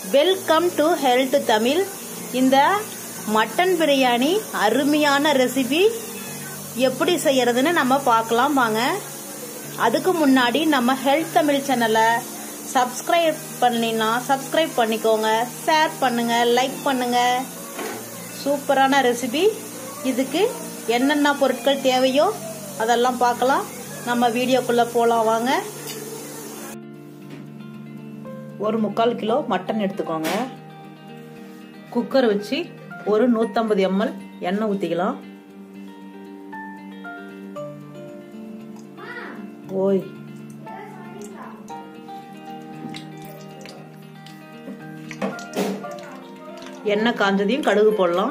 welcome to health Tamil இந்த mutton biryani அருமையான recipe எப்படி செய்யறதுன்னு நம்ம பார்க்கலாம் வாங்க அதுக்கு முன்னாடி நம்ம ஹெல்த் தமிழ் சேனலை சப்ஸ்கிரைப் பண்ணலினா சப்ஸ்கிரைப் பண்ணிக்கோங்க ஷேர் பண்ணுங்க லைக் பண்ணுங்க சூப்பரான ரெசிபி இதுக்கு என்னென்ன பொருட்கள் தேவையோ அதெல்லாம் பார்க்கலாம் நம்ம வீடியோக்குள்ள போலாம் வாங்க ஒரு முக்கால் கிலோ மட்டன் எடுத்துக்கோங்க குக்கர் வச்சு ஒரு நூற்றம்பது எம்எல் எண்ணெய் ஊற்றிக்கலாம் ஓய் எண்ணெய் காஞ்சதையும் கடுகு போடலாம்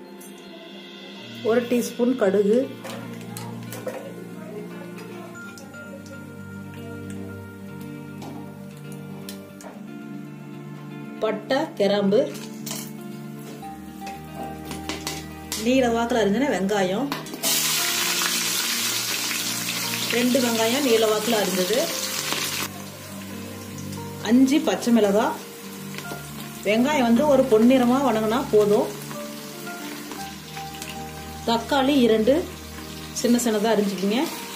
ஒரு டீஸ்பூன் கடுகு பட்டை கிராம்பு நீல வாக்கில் அரிஞ்சின வெங்காயம் ரெண்டு வெங்காயம் நீல வாக்கில் அரிஞ்சது அஞ்சு பச்சை மிளகாய் வெங்காயம் வந்து ஒரு பொன்னிறமாக வணங்கினா போதும் தக்காளி இரண்டு சின்ன சின்னதாக அரிஞ்சிக்கிங்க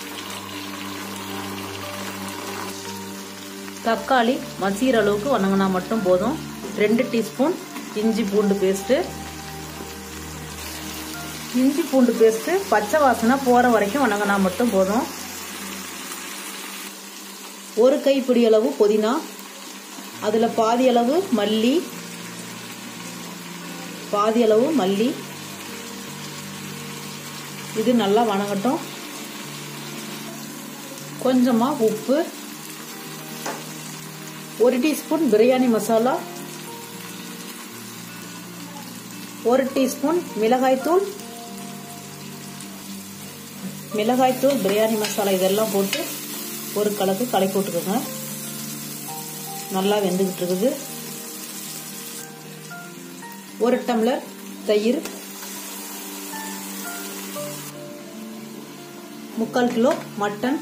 தக்காளி மசிகிற அளவுக்கு வணங்கினா மட்டும் போதும் ரெண்டு டீஸ்பூன் இஞ்சி பூண்டு பேஸ்ட்டு இஞ்சி பூண்டு பேஸ்ட்டு பச்சை வாசனை போகிற வரைக்கும் வணங்கினா மட்டும் போதும் ஒரு கைப்பிடி அளவு புதினா அதில் பாதி அளவு மல்லி பாதி அளவு மல்லி இது நல்லா வணங்கட்டும் கொஞ்சமாக உப்பு ஒரு டீஸ்பூன் பிரியாணி மசாலா ஒரு டீஸ்பூன் மிளகாய்த்தூள் மிளகாய்த்தூள் பிரியாணி மசாலா இதெல்லாம் போட்டு ஒரு கலக்கு கலக்கி விட்டுக்கோங்க நல்லா வெந்துக்கிட்டு இருக்குது ஒரு டம்ளர் தயிர் முக்கால் கிலோ மட்டன்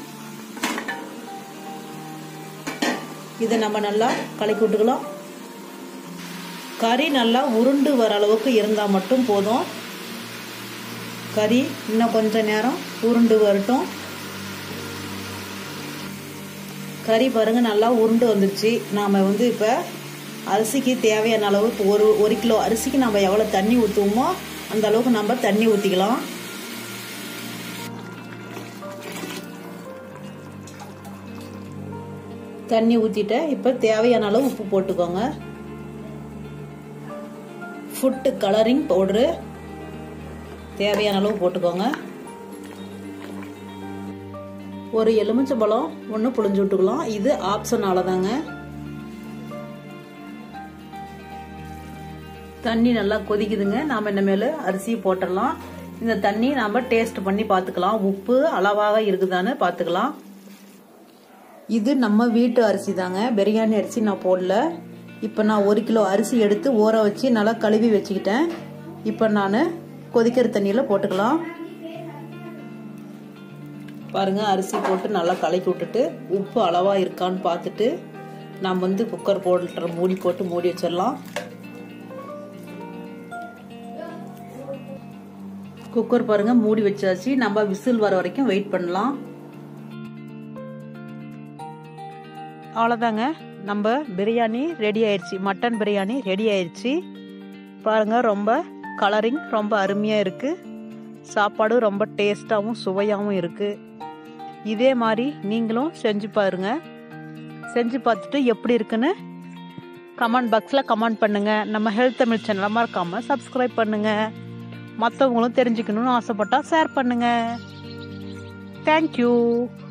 இதை நம்ம நல்லா கலக்கி விட்டுக்கலாம் கறி நல்லா உருண்டு வர அளவுக்கு இருந்தால் மட்டும் போதும் கறி இன்னும் கொஞ்ச நேரம் உருண்டு வரட்டும் கறி பாருங்க நல்லா உருண்டு வந்துருச்சு நாம் வந்து இப்போ அரிசிக்கு தேவையான அளவு இப்போ ஒரு ஒரு கிலோ அரிசிக்கு நம்ம எவ்வளோ தண்ணி ஊற்றுவோமோ அந்த அளவுக்கு நம்ம தண்ணி ஊற்றிக்கலாம் தண்ணி ஊற்றிட்ட இப்போ தேவையான அளவு உப்பு போட்டுக்கோங்க ஃபுட்டு கலரிங் பவுட்ரு தேவையான அளவு போட்டுக்கோங்க ஒரு எலுமிச்சை பழம் ஒன்று புளிஞ்சு விட்டுக்கலாம் இது ஆப்ஷனால தாங்க தண்ணி நல்லா கொதிக்குதுங்க நாம் இனிமேல் அரிசி போட்டுடலாம் இந்த தண்ணி நாம் டேஸ்ட் பண்ணி பார்த்துக்கலாம் உப்பு அளவாக இருக்குதான்னு பார்த்துக்கலாம் இது நம்ம வீட்டு அரிசி தாங்க பிரியாணி அரிசி நான் போடல இப்போ நான் ஒரு கிலோ அரிசி எடுத்து ஊற வச்சு நல்லா கழுவி வச்சுக்கிட்டேன் இப்போ நான் கொதிக்கிற தண்ணியில் போட்டுக்கலாம் பாருங்க அரிசி போட்டு நல்லா கலக்கி விட்டுட்டு உப்பு அளவாக இருக்கான்னு பார்த்துட்டு நம்ம வந்து குக்கர் போடுற மூடி போட்டு மூடி வச்சிடலாம் குக்கர் பாருங்க மூடி வச்சாச்சு நம்ம விசில் வர வரைக்கும் வெயிட் பண்ணலாம் அவ்வளோதாங்க நம்ம பிரியாணி ரெடி ஆயிடுச்சு மட்டன் பிரியாணி ரெடி ஆயிடுச்சு பாருங்க ரொம்ப கலரிங் ரொம்ப அருமையாக இருக்குது சாப்பாடு ரொம்ப டேஸ்ட்டாகவும் சுவையாகவும் இருக்குது இதே மாதிரி நீங்களும் செஞ்சு பாருங்க செஞ்சு பார்த்துட்டு எப்படி இருக்குன்னு கமெண்ட் பாக்ஸில் கமெண்ட் பண்ணுங்கள் நம்ம ஹெல்த் தமிழ் சேனலை மறக்காமல் சப்ஸ்கிரைப் பண்ணுங்கள் மற்றவங்களும் தெரிஞ்சுக்கணும்னு ஆசைப்பட்டா ஷேர் பண்ணுங்கள் தேங்க்யூ